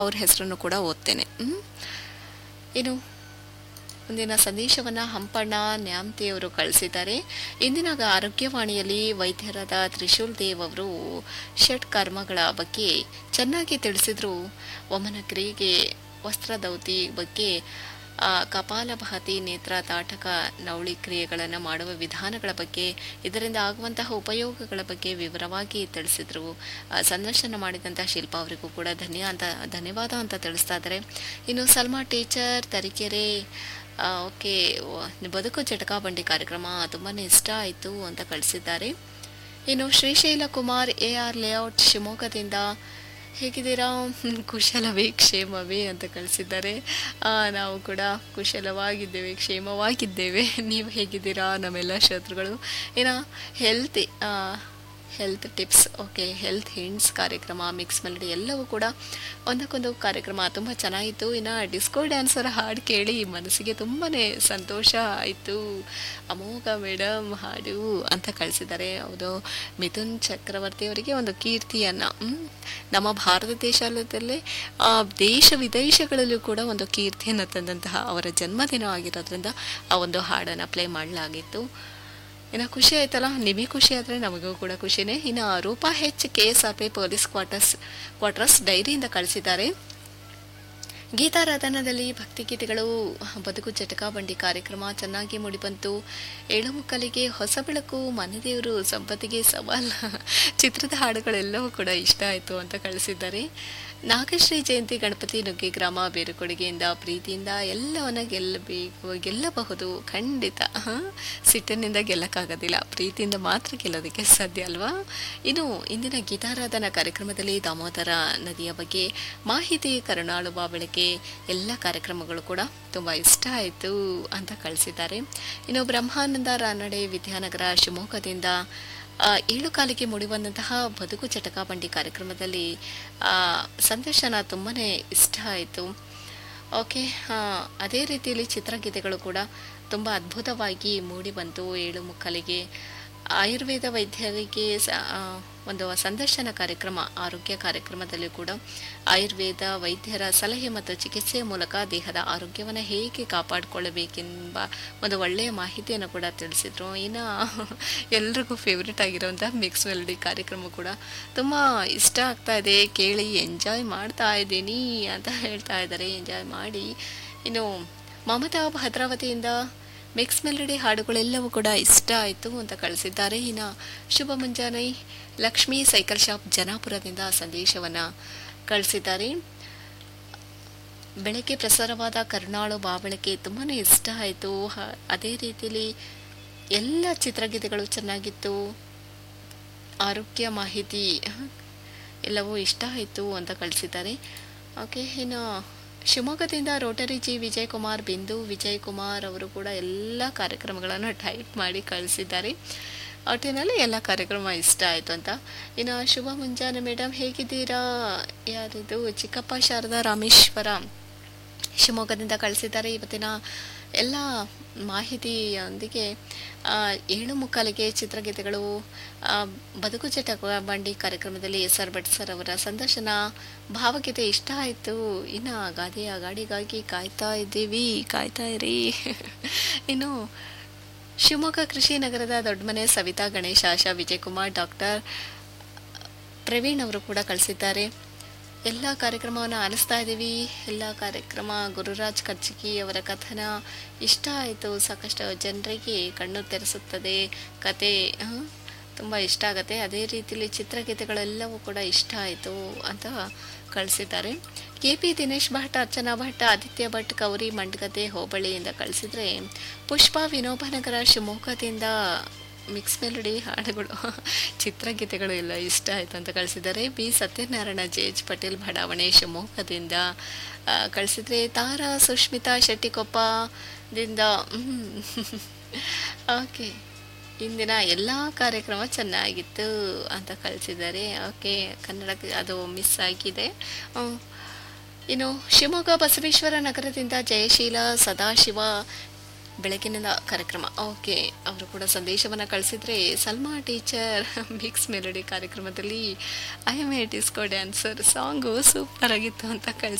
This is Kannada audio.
ಅವ್ರ ಹೆಸರನ್ನು ಕೂಡ ಓದ್ತೇನೆ ಹ್ಮ್? ಇನ್ನು ಮುಂದಿನ ಸಂದೇಶವನ್ನ ಹಂಪಣ್ಣ ನ್ಯಾಮ್ತಿಯವರು ಕಳಿಸಿದ್ದಾರೆ ಇಂದಿನ ಆರೋಗ್ಯವಾಣಿಯಲ್ಲಿ ವೈದ್ಯರಾದ ತ್ರಿಶೂಲ್ ದೇವ್ ಅವರು ಷಟ್ ಕರ್ಮಗಳ ಬಗ್ಗೆ ಚೆನ್ನಾಗಿ ತಿಳಿಸಿದ್ರು ವಮನ ಕ್ರಿಯೆಗೆ ವಸ್ತ್ರದೌತಿ ಬಗ್ಗೆ ಆ, ಕಪಾಲಭಾತಿ ನೇತ್ರ ತಾಟಕ ನವಳಿ ಕ್ರಿಯೆಗಳನ್ನು ಮಾಡುವ ವಿಧಾನಗಳ ಬಗ್ಗೆ ಇದರಿಂದ ಆಗುವಂತಹ ಉಪಯೋಗಗಳ ಬಗ್ಗೆ ವಿವರವಾಗಿ ತಿಳಿಸಿದ್ರು ಆ, ಸಂದರ್ಶನ ಮಾಡಿದಂತಹ ಶಿಲ್ಪಾ ಅವರಿಗೂ ಕೂಡ ಧನ್ಯ ಅಂತ ಧನ್ಯವಾದ ಅಂತ ತಿಳಿಸ್ತಾ ಇದ್ದಾರೆ ಇನ್ನು ಸಲ್ಮಾ ಟೀಚರ್ ತರೀಕೆರೆ ಆ, ಓಕೆ ವ- ಬದುಕು ಚಟಕ ಬಂಡಿ ಕಾರ್ಯಕ್ರಮ ತುಂಬಾ ಇಷ್ಟ ಆಯಿತು ಅಂತ ಕಳಿಸಿದ್ದಾರೆ ಇನ್ನು Srishaila Kumar A R layout ಶಿವಮೊಗ್ಗದಿಂದ ಹೇಗಿದ್ದೀರಾ ಹ್ಮ್, ಕುಶಲವೇ ಕ್ಷೇಮವೇ ಅಂತ ಕಳಿಸಿದ್ದಾರೆ ಆ, ನಾವು ಕೂಡ ಕುಶಲವಾಗಿದ್ದೇವೆ ಕ್ಷೇಮವಾಗಿದ್ದೇವೆ ನೀವು ಹೇಗಿದ್ದೀರಾ ನಮ್ಮೆಲ್ಲ ಶ್ರೋತೃಗಳು ಇನ್ನು health health tips okay health hints ಕಾರ್ಯಕ್ರಮ ಮಿಕ್ಸ್ ಮೆಲಡಿ ಎಲ್ಲವೂ ಕೂಡ ಒಂದಕ್ಕೊಂದು ಕಾರ್ಯಕ್ರಮ ತುಂಬ ಚೆನ್ನಾಗಿತ್ತು ಇನ್ನು ಡಿಸ್ಕೋ ಡ್ಯಾನ್ಸರ್ ಹಾಡು ಕೇಳಿ ಮನಸ್ಸಿಗೆ ತುಂಬಾ ಸಂತೋಷ ಆಯಿತು ಅಮೋಘ ಮೇಡಮ್ ಹಾಡು ಅಂತ ಕಳಿಸಿದ್ದಾರೆ ಹೌದು ಮಿಥುನ್ ಚಕ್ರವರ್ತಿ ಅವರಿಗೆ ಒಂದು ಕೀರ್ತಿಯನ್ನು ನಮ್ಮ ಭಾರತ ದೇಶದಲ್ಲೇ ಆ, ದೇಶ ವಿದೇಶಗಳಲ್ಲೂ ಕೂಡ ಒಂದು ಕೀರ್ತಿಯನ್ನು ತಂದಂತಹ ಅವರ ಜನ್ಮದಿನ ಆಗಿರೋದ್ರಿಂದ ಆ ಒಂದು ಹಾಡನ್ನು ಪ್ಲೇ ಮಾಡಲಾಗಿತ್ತು ಇನ್ನು ಖುಷಿ ಆಯ್ತಲ್ಲ ನಿಮಗೆ ಖುಷಿ ಆದರೆ ನಮಗೂ ಕೂಡ ಖುಷಿನೇ ಇನ್ನು Roopa H K S R P police quarters quarters ಡೈರಿಯಿಂದ ಕಳಿಸಿದ್ದಾರೆ ಗೀತಾರಾಧನದಲ್ಲಿ ಭಕ್ತಿಗೀತೆಗಳು ಬದುಕು ಚಟಕ ಬಂಡಿ ಕಾರ್ಯಕ್ರಮ ಚೆನ್ನಾಗಿ ಮೂಡಿಬಂತು ಏಳು ಮುಕ್ಕಲಿಗೆ ಹೊಸ ಬೆಳಕು ಮನೆದೇವರು ಸಂಪತ್ತಿಗೆ ಸವಾಲ್ ಚಿತ್ರದ ಹಾಡುಗಳೆಲ್ಲವೂ ಕೂಡ ಇಷ್ಟ ಆಯಿತು ಅಂತ ಕಳಿಸಿದ್ದಾರೆ ನಾಗಶ್ರೀ ಜಯಂತಿ ಗಣಪತಿ ನುಗ್ಗಿ ಗ್ರಾಮ ಬೇರುಕೊಡುಗೆಯಿಂದ ಪ್ರೀತಿಯಿಂದ ಎಲ್ಲವನ್ನ ಗೆಲ್ಲಬೇಕು ಗೆಲ್ಲಬಹುದು ಖಂಡಿತ ಹ? ಸಿಟ್ಟಿನಿಂದ ಗೆಲ್ಲಕ್ಕಾಗೋದಿಲ್ಲ ಪ್ರೀತಿಯಿಂದ ಮಾತ್ರ ಗೆಲ್ಲೋದಕ್ಕೆ ಸಾಧ್ಯ ಅಲ್ವಾ ಇನ್ನು ಇಂದಿನ ಗೀತಾರಾಧನಾ ಕಾರ್ಯಕ್ರಮದಲ್ಲಿ ದಾಮೋದರ ನದಿಯ ಬಗ್ಗೆ ಮಾಹಿತಿ ಕರುಣಾಳುವ ಬೆಳಗ್ಗೆ ಎಲ್ಲ ಕಾರ್ಯಕ್ರಮಗಳು ಕೂಡ ತುಂಬ ಇಷ್ಟ ಆಯಿತು ಅಂತ ಕಳಿಸಿದ್ದಾರೆ ಇನ್ನು ಬ್ರಹ್ಮಾನಂದ ರಾನಡೆ ವಿದ್ಯಾನಗರ ಶಿವಮೊಗ್ಗದಿಂದ ಆ, ಏಳು ಕಾಲಿಗೆ ಮುಡಿಬಂದಂತಹ ಬದುಕು ಚಟಕ ಬಂಡಿ ಕಾರ್ಯಕ್ರಮದಲ್ಲಿ ಆ, ಸಂದರ್ಶನ ತುಂಬಾ ಇಷ್ಟ ಆಯಿತು ಓಕೆ ಆ, ಅದೇ ರೀತಿಯಲ್ಲಿ ಚಿತ್ರಗೀತೆಗಳು ಕೂಡ ತುಂಬ ಅದ್ಭುತವಾಗಿ ಮೂಡಿ ಬಂತು ಏಳು ಮುಕ್ಕಲಿಗೆ ಆಯುರ್ವೇದ ವೈದ್ಯರಿಗೆ ಸ- ಆ, ಒಂದು ಸಂದರ್ಶನ ಕಾರ್ಯಕ್ರಮ ಆರೋಗ್ಯ ಕಾರ್ಯಕ್ರಮದಲ್ಲಿ ಕೂಡ ಆಯುರ್ವೇದ ವೈದ್ಯರ ಸಲಹೆ ಮತ್ತು ಚಿಕಿತ್ಸೆಯ ಮೂಲಕ ದೇಹದ ಆರೋಗ್ಯವನ್ನು ಹೇಗೆ ಕಾಪಾಡಿಕೊಳ್ಳಬೇಕೆಂಬ ಒಂದು ಒಳ್ಳೆಯ ಮಾಹಿತಿಯನ್ನು ಕೂಡ ತಿಳಿಸಿದ್ರು ಇನ್ನು ಎಲ್ರಿಗೂ ಫೇವ್ರೆಟ್ ಆಗಿರುವಂಥ ಮಿಕ್ಸ್ ಮೆಲಡಿ ಕಾರ್ಯಕ್ರಮ ಕೂಡ ತುಂಬ ಇಷ್ಟ ಆಗ್ತಾ ಇದೆ ಕೇಳಿ ಎಂಜಾಯ್ ಮಾಡ್ತಾ ಇದ್ದೀನಿ ಅಂತ ಹೇಳ್ತಾ ಇದ್ದಾರೆ ಎಂಜಾಯ್ ಮಾಡಿ ಇನ್ನು ಮಮತಾ ಭದ್ರಾವತಿಯಿಂದ ಮಿಕ್ಸ್ ಮೆಲಡಿ ಹಾಡುಗಳೆಲ್ಲವೂ ಕೂಡ ಇಷ್ಟ ಆಯಿತು ಅಂತ ಕಳಿಸಿದ್ದಾರೆ ಇನ್ನು ಶುಭ ಮುಂಜಾನೆ ಲಕ್ಷ್ಮೀ ಸೈಕಲ್ ಶಾಪ್ ಜನಾಪುರದಿಂದ ಸಂದೇಶವನ್ನು ಕಳಿಸಿದ್ದಾರೆ ಬೆಳಗ್ಗೆ ಪ್ರಸಾರವಾದ ಕರುಣಾಳು ಬಾಬಳಕೆ ತುಂಬಾ ಇಷ್ಟ ಆಯಿತು ಹ- ಅದೇ ರೀತಿಯಲ್ಲಿ ಎಲ್ಲ ಚಿತ್ರಗೀತೆಗಳು ಚೆನ್ನಾಗಿತ್ತು ಆರೋಗ್ಯ ಮಾಹಿತಿ ಹ, ಎಲ್ಲವೂ ಇಷ್ಟ ಆಯಿತು ಅಂತ ಕಳಿಸಿದ್ದಾರೆ ಓಕೆ ಇನ್ನು ಶಿವಮೊಗ್ಗದಿಂದ ರೋಟರಿ ಜಿ ವಿಜಯ್ ಕುಮಾರ್ ಬಿಂದು ವಿಜಯ್ ಕುಮಾರ್ ಅವರು ಕೂಡ ಎಲ್ಲ ಕಾರ್ಯಕ್ರಮಗಳನ್ನು ಟೈಪ್ ಮಾಡಿ ಕಳಿಸಿದ್ದಾರೆ ಒಟ್ಟಿನಲ್ಲಿ ಎಲ್ಲ ಕಾರ್ಯಕ್ರಮ ಇಷ್ಟ ಆಯಿತು ಅಂತ ಇನ್ನು ಶುಭ ಮುಂಜಾನೆ ಮೇಡಮ್ ಹೇಗಿದ್ದೀರಾ ಯಾರಿದು ಚಿಕ್ಕಪ್ಪ ಶಾರದಾ ರಾಮೇಶ್ವರ ಶಿವಮೊಗ್ಗದಿಂದ ಕಳಿಸಿದ್ದಾರೆ ಇವತ್ತಿನ ಎಲ್ಲ ಮಾಹಿತಿಯೊಂದಿಗೆ ಆ, ಏಳು ಮುಕ್ಕಾಲಿಗೆ ಚಿತ್ರಗೀತೆಗಳು ಆ, ಬದುಕು ಚಟ ಬಂಡಿ ಕಾರ್ಯಕ್ರಮದಲ್ಲಿ ಎಸ್ ಆರ್ ಭಟ್ ಸರ್ ಅವರ ಸಂದರ್ಶನ ಭಾವಗೀತೆ ಇಷ್ಟ ಆಯಿತು ಇನ್ನು ಗಾದೆಯ ಗಾಡಿಗಾಗಿ ಕಾಯ್ತಾ ಇದ್ದೀವಿ ಕಾಯ್ತಾ ಇರಿ ಇನ್ನು ಶಿವಮೊಗ್ಗ ಕೃಷಿ ನಗರದ ದೊಡ್ಡಮನೆ ಸವಿತಾ ಗಣೇಶ ಆಶಾ ವಿಜಯಕುಮಾರ್ ಡಾಕ್ಟರ್ ಪ್ರವೀಣ್ ಅವರು ಕೂಡ ಕಳಿಸಿದ್ದಾರೆ ಎಲ್ಲ ಕಾರ್ಯಕ್ರಮವನ್ನು ಆಲಿಸ್ತಾ ಇದ್ದೀವಿ ಎಲ್ಲ ಕಾರ್ಯಕ್ರಮ ಗುರುರಾಜ್ ಕರ್ಜಿಗಿ ಅವರ ಕಥನ ಇಷ್ಟ ಆಯಿತು ಸಾಕಷ್ಟು ಜನರಿಗೆ ಕಣ್ಣು ತೆರೆಸುತ್ತದೆ ಕತೆ ತುಂಬ ಇಷ್ಟ ಆಗುತ್ತೆ ಅದೇ ರೀತಿಯಲ್ಲಿ ಚಿತ್ರಗೀತೆಗಳೆಲ್ಲವೂ ಕೂಡ ಇಷ್ಟ ಆಯಿತು ಅಂತ ಕಳಿಸಿದ್ದಾರೆ ಕೆ ಪಿ ದಿನೇಶ್ ಭಟ್ ಅರ್ಚನಾ ಭಟ್ ಆದಿತ್ಯ ಭಟ್ ಗೌರಿ ಮಂಡ್ಗದ್ದೆ ಹೋಬಳಿಯಿಂದ ಕಳಿಸಿದ್ರೆ ಪುಷ್ಪ ವಿನೋಬನಗರ ಶಿವಮೊಗ್ಗದಿಂದ ಮಿಕ್ಸ್ ಮೆಲಡಿ ಹಾಡುಗಳು ಚಿತ್ರಗೀತೆಗಳು ಎಲ್ಲ ಇಷ್ಟ ಆಯಿತು ಅಂತ ಕಳಿಸಿದ್ದಾರೆ B Satyanarayana J H Patel ಬಡಾವಣೆ ಶಿವಮೊಗ್ಗದಿಂದ ಆ, ಕಳಿಸಿದ್ರೆ ತಾರಾ ಸುಷ್ಮಿತಾ ಶೆಟ್ಟಿಕೊಪ್ಪದಿಂದ ಓಕೆ ಇಂದಿನ ಎಲ್ಲ ಕಾರ್ಯಕ್ರಮ ಚೆನ್ನಾಗಿತ್ತು ಅಂತ ಕಳಿಸಿದ್ದಾರೆ ಓಕೆ ಕನ್ನಡಕ್ಕೆ ಅದು ಮಿಸ್ ಆಗಿದೆ ಹ್ಮ್. ಇನ್ನು ಶಿವಮೊಗ್ಗ ಬಸವೇಶ್ವರ ನಗರದಿಂದ ಜಯಶೀಲ ಸದಾಶಿವ ಬೆಳಗಿನ ಕಾರ್ಯಕ್ರಮ ಓಕೆ ಅವರು ಕೂಡ ಸಂದೇಶವನ್ನು ಕಳಿಸಿದ್ರೆ ಸಲ್ಮಾ ಟೀಚರ್ ಮಿಕ್ಸ್ ಮೆಲಡಿ ಕಾರ್ಯಕ್ರಮದಲ್ಲಿ I am a disco dancer song super ಆಗಿತ್ತು ಅಂತ ಕಳಿಸಿ